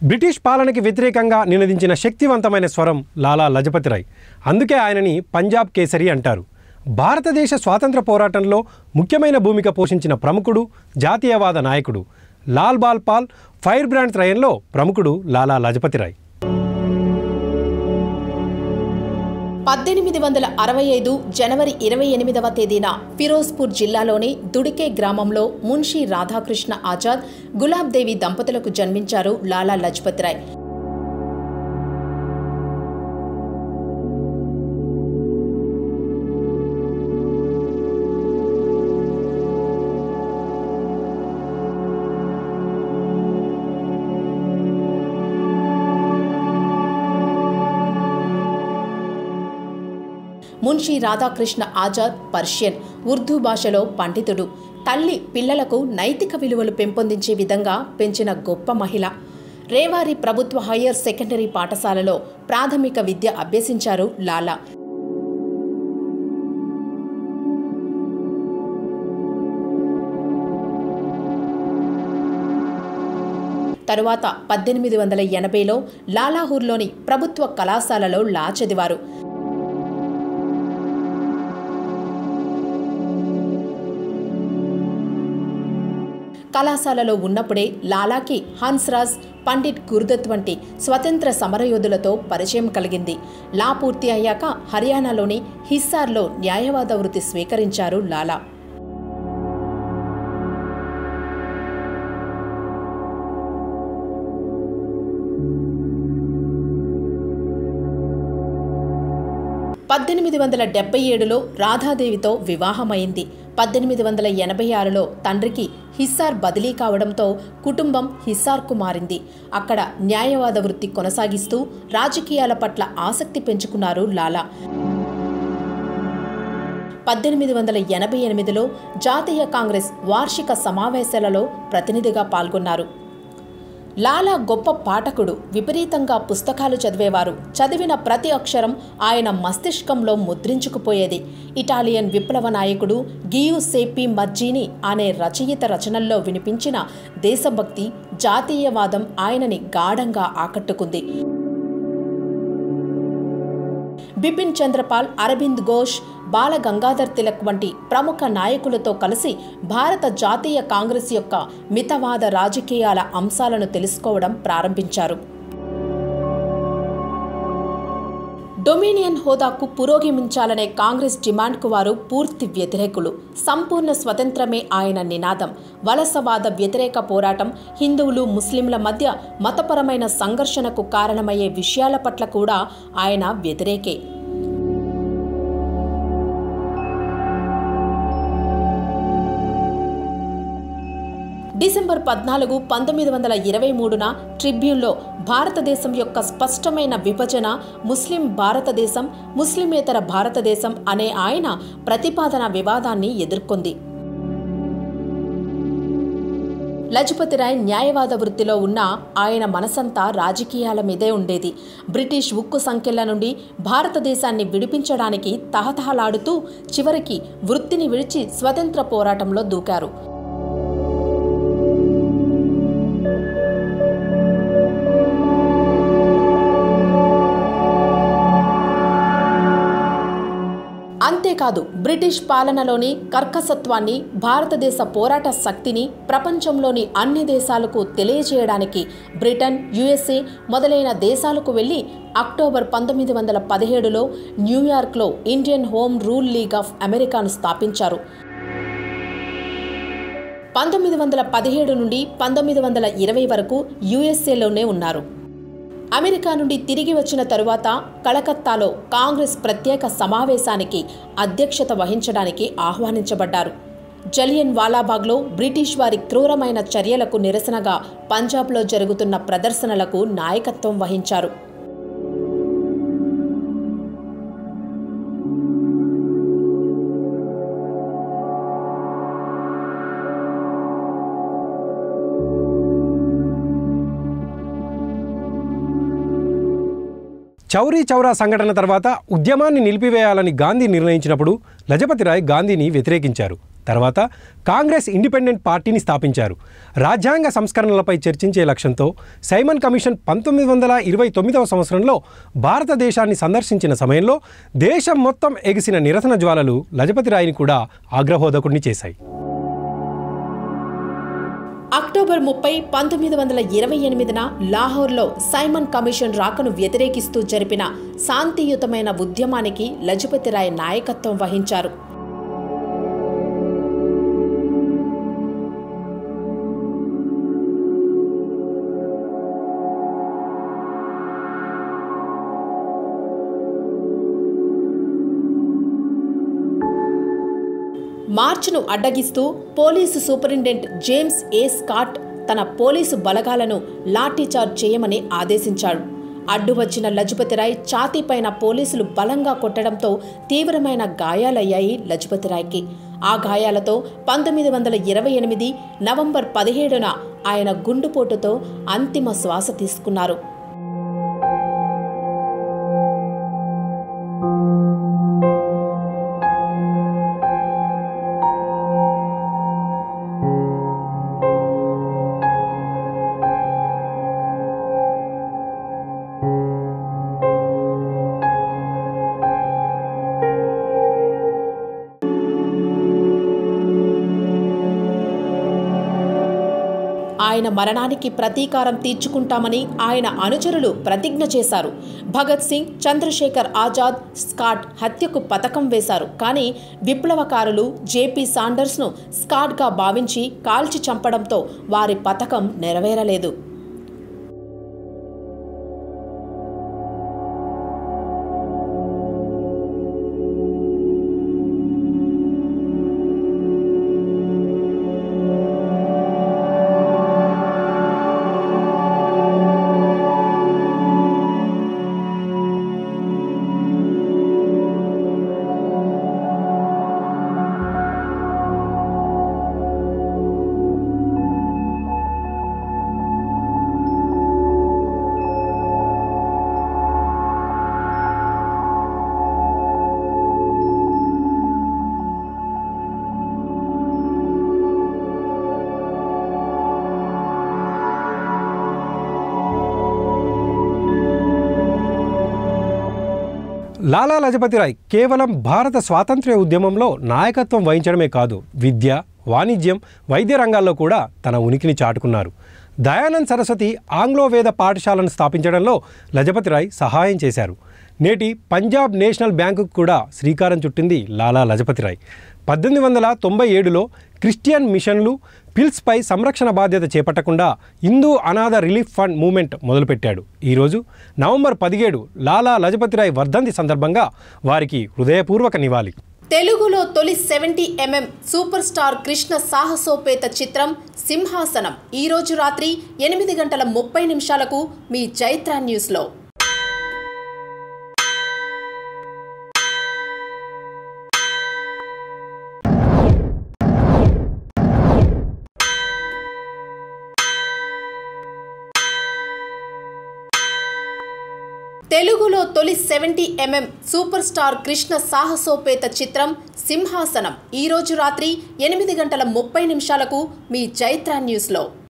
British పాలనకి వ్యతిరేకంగా నినదించిన శక్తివంతమైన స్వరం లాలా లజపతిరాయ్ అందుకే ఆయనని పంజాబ్ కేసరి అంటారు భారతదేశ స్వాతంత్ర పోరాటంలో ముఖ్యమైన భూమిక పోషించిన ప్రముఖుడు జాతీయవాద నాయకుడు లాల్ బాల్ పాల్ ఫైర్ బ్రాండ్ త్రయంలో ప్రముఖుడు లాలా లజపతిరాయ్ పద్దెనిమిది వందల అరవై ఐదు జనవరి ఇరవై ఎనిమిదవ తేదీన ఫిరోజ్పూర్ జిల్లాలోని దుడికే గ్రామంలో మున్షీ రాధాకృష్ణ ఆజాద్ గులాబ్ దేవి దంపతులకు జన్మించారు లాలా లజపత్ రాయ్ మున్షీ రాధాకృష్ణ ఆజాద్ పర్షియన్ ఉర్దూ భాషలో పండితుడు తల్లి పిల్లలకు నైతిక విలువలు పెంపొందించే విధంగా పెంచిన గొప్ప మహిళ రేవారి ప్రభుత్వ హయ్యర్ సెకండరీ పాఠశాలలో ప్రాథమిక విద్య అభ్యసించారు లాలా తరువాత పద్దెనిమిది వందల ఎనభైలో లాలాహూర్లోని ప్రభుత్వ కళాశాలలో లా చదివారు కళాశాలలో ఉన్నప్పుడే లాలాకి హన్స్రాజ్ పండిట్ గురుదత్ వంటి స్వతంత్ర సమరయోధులతో పరిచయం కలిగింది లా పూర్తి అయ్యాక హర్యానాలోని హిస్సార్లో న్యాయవాద వృత్తి స్వీకరించారు లాలా పద్దెనిమిది వందల డెబ్బై ఏడులో రాధాదేవితో వివాహమైంది పద్దెనిమిది వందల ఎనభై ఆరులో తండ్రికి హిస్సార్ బదిలీ కావడంతో కుటుంబం హిస్సార్కు మారింది అక్కడ న్యాయవాద వృత్తి కొనసాగిస్తూ రాజకీయాల పట్ల ఆసక్తి పెంచుకున్నారు లాలా పద్దెనిమిది వందల ఎనభై ఎనిమిదిలో జాతీయ కాంగ్రెస్ వార్షిక సమావేశాలలో ప్రతినిధిగా పాల్గొన్నారు లాలా గొప్ప పాఠకుడు విపరీతంగా పుస్తకాలు చదివేవారు చదివిన ప్రతి అక్షరం ఆయన మస్తిష్కంలో ముద్రించుకుపోయేది ఇటాలియన్ విప్లవ నాయకుడు గియు సేపి మర్జీని అనే రచయిత రచనల్లో వినిపించిన దేశభక్తి జాతీయవాదం ఆయనని గాఢంగా ఆకట్టుకుంది బిపిన్ చంద్రపాల్ అరవింద్ ఘోష్ బాల గంగాధర్ తిలక్ వంటి ప్రముఖ నాయకులతో కలిసి భారత జాతీయ కాంగ్రెస్ యొక్క మితవాద రాజకీయాల అంశాలను తెలుసుకోవడం ప్రారంభించారు డొమినియన్ హోదాకు పురోగమించాలనే కాంగ్రెస్ డిమాండ్కు వారు పూర్తి వ్యతిరేకులు సంపూర్ణ స్వతంత్రమే ఆయన నినాదం వలసవాద వ్యతిరేక పోరాటం హిందువులు ముస్లింల మధ్య మతపరమైన సంఘర్షణకు కారణమయ్యే విషయాల పట్ల కూడా ఆయన వ్యతిరేకే డిసెంబర్ పద్నాలుగు పంతొమ్మిది వందల ఇరవై మూడున ట్రిబ్యూన్లో భారతదేశం యొక్క స్పష్టమైన విభజన ముస్లిం భారతదేశం ముస్లిమేతర భారతదేశం అనే ఆయన ప్రతిపాదన వివాదాన్ని ఎదుర్కొంది లజపతిరాయ్ న్యాయవాద వృత్తిలో ఉన్న ఆయన మనసంతా రాజకీయాల మీదే ఉండేది బ్రిటిష్ ఉక్కు సంఖ్యల నుండి భారతదేశాన్ని విడిపించడానికి తహతహలాడుతూ చివరికి వృత్తిని విడిచి స్వతంత్ర పోరాటంలో దూకారు అంతేకాదు బ్రిటిష్ పాలనలోని కర్కసత్వాన్ని భారతదేశ పోరాట శక్తిని ప్రపంచంలోని అన్ని దేశాలకు తెలియజేయడానికి బ్రిటన్ యుఎస్ఏ మొదలైన దేశాలకు వెళ్లి అక్టోబర్ పంతొమ్మిది వందల పదిహేడులో న్యూయార్క్లో Indian home rule league of అమెరికాను స్థాపించారు పంతొమ్మిది వందల పదిహేడు నుండి పంతొమ్మిది వందల ఇరవై వరకు యుఎస్ఏలోనే ఉన్నారు అమెరికా నుండి తిరిగి వచ్చిన తరువాత కలకత్తాలో కాంగ్రెస్ ప్రత్యేక సమావేశానికి అధ్యక్షత వహించడానికి ఆహ్వానించబడ్డారు జలియన్ వాలాబాగ్లో బ్రిటిష్ వారి క్రూరమైన చర్యలకు నిరసనగా పంజాబ్లో జరుగుతున్న ప్రదర్శనలకు నాయకత్వం వహించారు చౌరీ చౌరా సంఘటన తర్వాత ఉద్యమాన్ని నిలిపివేయాలని గాంధీ నిర్ణయించినప్పుడు లజపతిరాయ్ గాంధీని వ్యతిరేకించారు తర్వాత కాంగ్రెస్ ఇండిపెండెంట్ పార్టీని స్థాపించారు రాజ్యాంగ సంస్కరణలపై చర్చించే లక్ష్యంతో సైమన్ కమిషన్ పంతొమ్మిది వందల ఇరవై తొమ్మిదవ సంవత్సరంలో భారతదేశాన్ని సందర్శించిన సమయంలో దేశం మొత్తం ఎగిసిన నిరసన జ్వాలలు లజపతి రాయ్ని కూడా ఆగ్రహోదకుడిని చేశాయి అక్టోబర్ ముప్పై పంతొమ్మిది వందల ఇరవై ఎనిమిదిన లాహోర్లో సైమన్ కమిషన్ రాకను వ్యతిరేకిస్తూ జరిపిన శాంతియుతమైన ఉద్యమానికి లజపతి రాయ్ నాయకత్వం వహించారు మార్చ్ను అడ్డగిస్తూ police superintendent James A Scott తన పోలీసు బలగాలను లాఠీచార్జ్ చేయమని ఆదేశించాడు అడ్డు వచ్చిన లజపతిరాయ్ ఛాతీపైన పోలీసులు బలంగా కొట్టడంతో తీవ్రమైన గాయాలయ్యాయి లజపతిరాయ్కి ఆ గాయాలతో పంతొమ్మిది వందల ఇరవై ఎనిమిది నవంబర్ పదిహేడున ఆయన గుండుపోటుతో అంతిమ శ్వాస తీసుకున్నారు ఆయన మరణానికి ప్రతీకారం తీర్చుకుంటామని ఆయన అనుచరులు ప్రతిజ్ఞ చేశారు భగత్ సింగ్ చంద్రశేఖర్ ఆజాద్ స్కాట్ హత్యకు పథకం వేశారు కానీ విప్లవకారులు జేపీ సాండర్స్ను స్కాట్గా భావించి కాల్చి చంపడంతో వారి పథకం నెరవేరలేదు లాలా లజపతి రాయ్ కేవలం భారత స్వాతంత్ర్య ఉద్యమంలో నాయకత్వం వహించడమే కాదు విద్య వాణిజ్యం వైద్య రంగాల్లో కూడా తన ఉనికిని చాటుకున్నారు దయానంద్ సరస్వతి ఆంగ్లో వేద పాఠశాలను స్థాపించడంలో లజపతి రాయ్ సహాయం చేశారు నేటి పంజాబ్ నేషనల్ బ్యాంకుకు కూడా శ్రీకారం చుట్టింది లాలా లజపతి రాయ్ పద్దెనిమిది వందల తొంభై ఏడులో క్రిస్టియన్ మిషన్లు పిల్స్పై సంరక్షణ బాధ్యత చేపట్టకుండా హిందూ అనాథ రిలీఫ్ ఫండ్ మూవ్మెంట్ మొదలుపెట్టాడు ఈరోజు నవంబర్ పదిహేడు లాలా లజపతిరాయ్ వర్ధంతి సందర్భంగా వారికి హృదయపూర్వక నివాళి తెలుగులో తొలి seventy MM super star Krishna సాహసోపేత చిత్రం సింహాసనం ఈ రోజు రాత్రి ఎనిమిది గంటల ముప్పై నిమిషాలకు మీ చైత్ర న్యూస్లో తెలుగులో తొలి seventy MM super star Krishna సాహసోపేత చిత్రం సింహాసనం ఈ రోజు రాత్రి ఎనిమిది గంటల ముప్పై నిమిషాలకు మీ చైత్ర న్యూస్లో